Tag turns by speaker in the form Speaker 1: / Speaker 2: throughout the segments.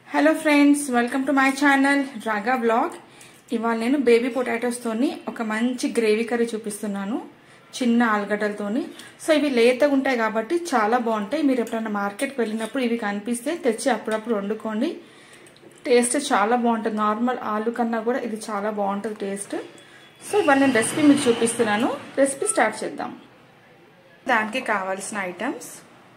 Speaker 1: hello friends welcome to my channel Raga blog ఇవాళ నేను baby పొటాటోస్తోని ఒక మంచి గ్రేవీ కర్రీ చూపిస్తున్నాను చిన్న ఆలుగడ్డలతోని సో ఇవి లేతగా ఉంటాయి కాబట్టి చాలా బాగుంటాయి మీరు ఎప్పుడైనా మార్కెట్కి వెళ్ళినప్పుడు ఇవి కనిపిస్తే తెచ్చి అప్పుడప్పుడు వండుకోండి టేస్ట్ చాలా బాగుంటుంది నార్మల్ ఆలు కన్నా కూడా ఇది చాలా బాగుంటుంది టేస్ట్ సో ఇవాళ నేను రెసిపీ మీకు చూపిస్తున్నాను రెసిపీ స్టార్ట్ చేద్దాం దానికి కావాల్సిన ఐటమ్స్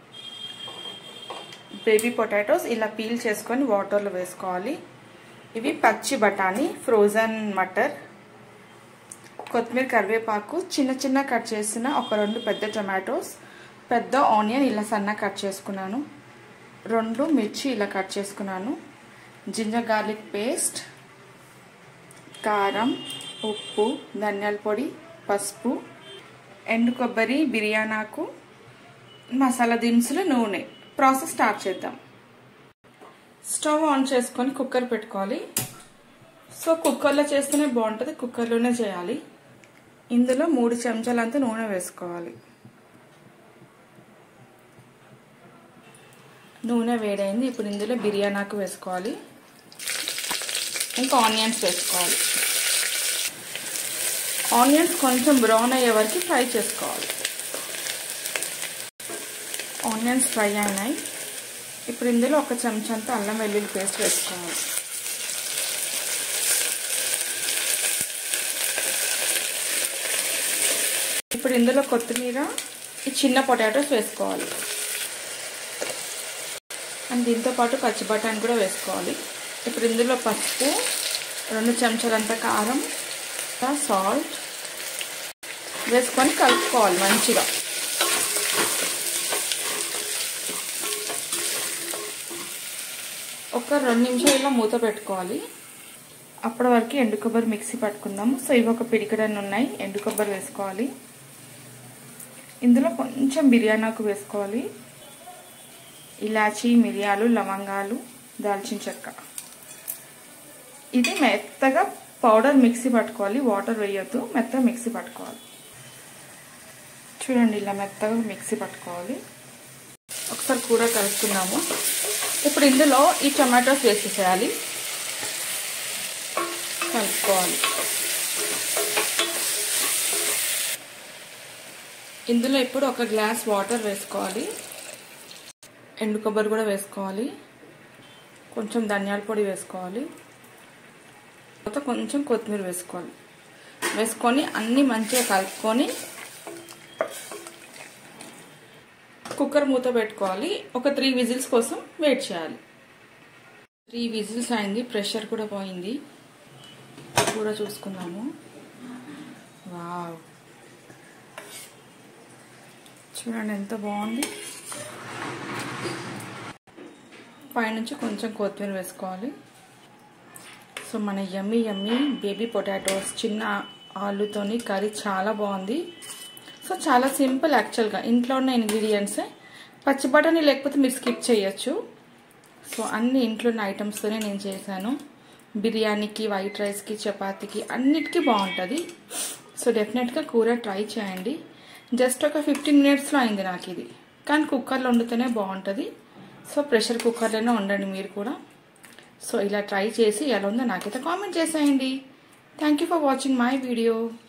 Speaker 1: బేబీ పొటాటోస్ ఇలా పీల్ చేసుకొని వాటర్లో వేసుకోవాలి ఇవి పచ్చి బఠానీ ఫ్రోజన్ మటర్ కొత్తిమీర కరివేపాకు చిన్న చిన్న కట్ చేసిన ఒక రెండు పెద్ద టొమాటోస్ పెద్ద ఆనియన్ ఇలా సన్న కట్ చేసుకున్నాను రెండు మిర్చి ఇలా కట్ చేసుకున్నాను జింజర్ గార్లిక్ పేస్ట్ కారం ఉప్పు ధనియాల పొడి పసుపు ఎండు కొబ్బరి బిర్యానాకు మసాలా దినుసులు నూనె ప్రాసెస్ స్టార్ట్ చేద్దాం స్టవ్ ఆన్ చేసుకొని కుక్కర్ పెట్టుకోవాలి సో కుక్కర్లో చేస్తేనే బాగుంటుంది కుక్కర్లోనే చేయాలి ఇందులో మూడు చెంచాలంతా నూనె వేసుకోవాలి నూనె వేడైంది ఇప్పుడు ఇందులో బిర్యానాకు వేసుకోవాలి ఇంకా ఆనియన్స్ వేసుకోవాలి ఆనియన్స్ కొంచెం బ్రౌన్ అయ్యే వరకు ఫ్రై చేసుకోవాలి ఆనియన్స్ ఫ్రై అయినాయి ఇప్పుడు ఇందులో ఒక చెంచంత అల్లం వెల్లుల్లి పేస్ట్ వేసుకోవాలి ఇప్పుడు ఇందులో కొత్తిమీర ఈ చిన్న పొటాటోస్ వేసుకోవాలి అండ్ దీంతో పాటు పచ్చి బఠానీ కూడా వేసుకోవాలి ఇప్పుడు ఇందులో పసుపు రెండు చెంచాలంత కారం సాల్ట్ వేసుకొని కలుపుకోవాలి మంచిగా ఒక రెండు నిమిషాలు ఇలా మూత పెట్టుకోవాలి అప్పటి వరకు ఎండు కొబ్బరి మిక్సీ పట్టుకుందాము సో ఇవి ఒక పిడికడన్ని ఉన్నాయి ఎండు కొబ్బరి వేసుకోవాలి ఇందులో కొంచెం బిర్యానాకు వేసుకోవాలి ఇలాచీ మిరియాలు లవంగాలు దాల్చిన చెక్క ఇది మెత్తగా పౌడర్ మిక్సీ పట్టుకోవాలి వాటర్ వేయొద్దు మెత్తగా మిక్సీ పట్టుకోవాలి చూడండి ఇలా మెత్తగా మిక్సీ పట్టుకోవాలి ఒకసారి కూర కలుపుకున్నాము ఇప్పుడు ఇందులో ఈ టమాటోస్ వేసేసేయాలి కలుపుకోవాలి ఇందులో ఇప్పుడు ఒక గ్లాస్ వాటర్ వేసుకోవాలి ఎండు కొబ్బరి కూడా వేసుకోవాలి కొంచెం ధనియాల పొడి వేసుకోవాలి తర్వాత కొంచెం కొత్తిమీర వేసుకోవాలి వేసుకొని అన్నీ మంచిగా కలుపుకొని కుక్కర్ మూత పెట్టుకోవాలి ఒక త్రీ విజిల్స్ కోసం వెయిట్ చేయాలి త్రీ విజిల్స్ అయింది ప్రెషర్ కూడా పోయింది కూడా చూసుకుందాము వావ్ చూడండి ఎంత బాగుంది పైనుంచి కొంచెం కొత్తిమీర వేసుకోవాలి సో మన యమ్మీ యమ్మీ బేబీ పొటాటోస్ చిన్న ఆలుతోని కర్రీ చాలా బాగుంది సో చాలా సింపుల్ యాక్చువల్గా ఇంట్లో ఉన్న ఇంగ్రీడియంట్సే పచ్చి బఠానీ లేకపోతే మీరు స్కిప్ చేయొచ్చు సో అన్ని ఇంట్లో ఉన్న ఐటమ్స్తోనే నేను చేశాను బిర్యానీకి వైట్ రైస్కి చపాతీకి అన్నిటికీ బాగుంటుంది సో డెఫినెట్గా కూర ట్రై చేయండి జస్ట్ ఒక ఫిఫ్టీన్ మినిట్స్లో అయింది నాకు ఇది కానీ కుక్కర్లో వండితేనే బాగుంటుంది సో ప్రెషర్ కుక్కర్లోనే వండండి మీరు కూడా సో ఇలా ట్రై చేసి ఎలా ఉందో నాకైతే కామెంట్ చేసేయండి thank you for watching my video